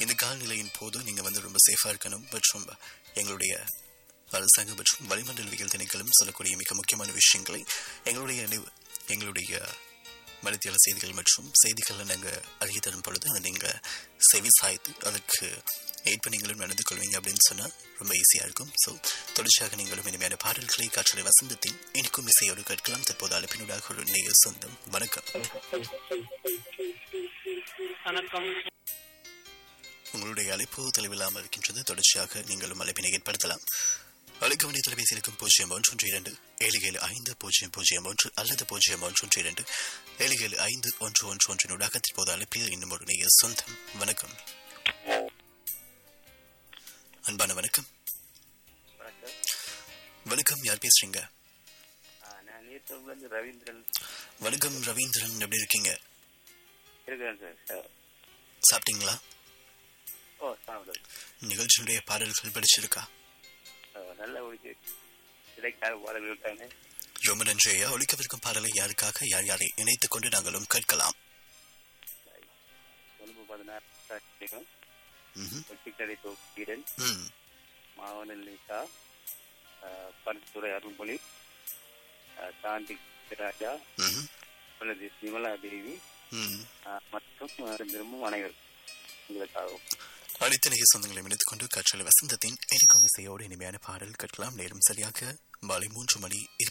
இந்த காலநிலையின் போது நீங்க வந்து ரொம்ப சேஃபா இருக்கணும் மற்றும் எங்களுடைய அரசாங்கம் மற்றும் வளிமண்டலவியல் திணைக்களும் சொல்லக்கூடிய மிக முக்கியமான விஷயங்களை எங்களுடைய நினைவு- எங்களுடைய மருத்துவ செய்திகள் மற்றும் செய்திகளை நாங்கள் அறிய தரும் பொழுது அதை நீங்கள் செவி சாய்த்து அதற்கு ஏற்ப நீங்களும் நடந்து கொள்வீங்க அப்படின்னு சொன்னால் ரொம்ப ஈஸியாக இருக்கும் ஸோ தொடர்ச்சியாக நீங்களும் இனிமையான பாடல்களை காற்றலை வசந்தத்தின் இனிக்கும் இசையோடு கேட்கலாம் தற்போது அழைப்பினூடாக ஒரு நேயர் சொந்தம் வணக்கம் வணக்கம் உங்களுடைய அழைப்பு தெளிவில்லாமல் இருக்கின்றது தொடர்ச்சியாக நீங்களும் அழைப்பினை ஏற்படுத்தலாம் அழைக்க வேண்டிய தொலைபேசி இருக்கும் பூஜ்ஜியம் ஒன்று ஒன்று இரண்டு ஏழு ஏழு ஐந்து பூஜ்ஜியம் பூஜ்ஜியம் ஒன்று அல்லது பூஜ்ஜியம் ஒன்று ஒன்று இரண்டு ஏழு ஏழு ஐந்து ஒன்று ஒன்று ஒன்றினூடாக தற்போது அழைப்பில் இன்னும் ஒரு நேயர் சொந்தம் வணக்கம் அன்பான வணக்கம் வணக்கம் வணக்கம் யார் பேசுறீங்க ஆ, நான் நீர்த்தூர்லேருந்து ரவீந்திரன் வணக்கம் ரவீந்திரன் எப்படி இருக்கீங்க இருக்கிறேன் சார் சார் சாப்பிட்டீங்களா ஓ சாப்பிடுது நிகழ்ச்சியுடைய பாடல்கள் படிச்சிருக்கா நல்ல ஒழிச்சு கிடைக்காத பாடல்கள் விட்டாங்க ரொம்ப நன்றி ஐயா ஒழிக்கவிருக்கும் பாடலை யாருக்காக யார் யாரை இணைத்துக் கொண்டு நாங்களும் கேட்கலாம் கொழும்பு பதினாறு ம்ஹும். வெட்டிக்கடை தோப்பீரன் ம் மாவனல் நிசா பருத்துறை அருள்மொழி ஆ, சாந்தி ராஜா ம்ஹும். அல்லது விமலா தேவி ம் ஆ, மற்றும் திரும்பவும் அனைவரும் உங்களுக்காகவும் அனைத்து நேய சொந்தங்களை இணைத்துக் கொண்டு காற்றலை வசந்தத்தின் இனிக்கும் இசையோடு இனிமையான பாடல் கேட்கலாம் நேரம் சரியாக மாலை மூன்று மணி இருபது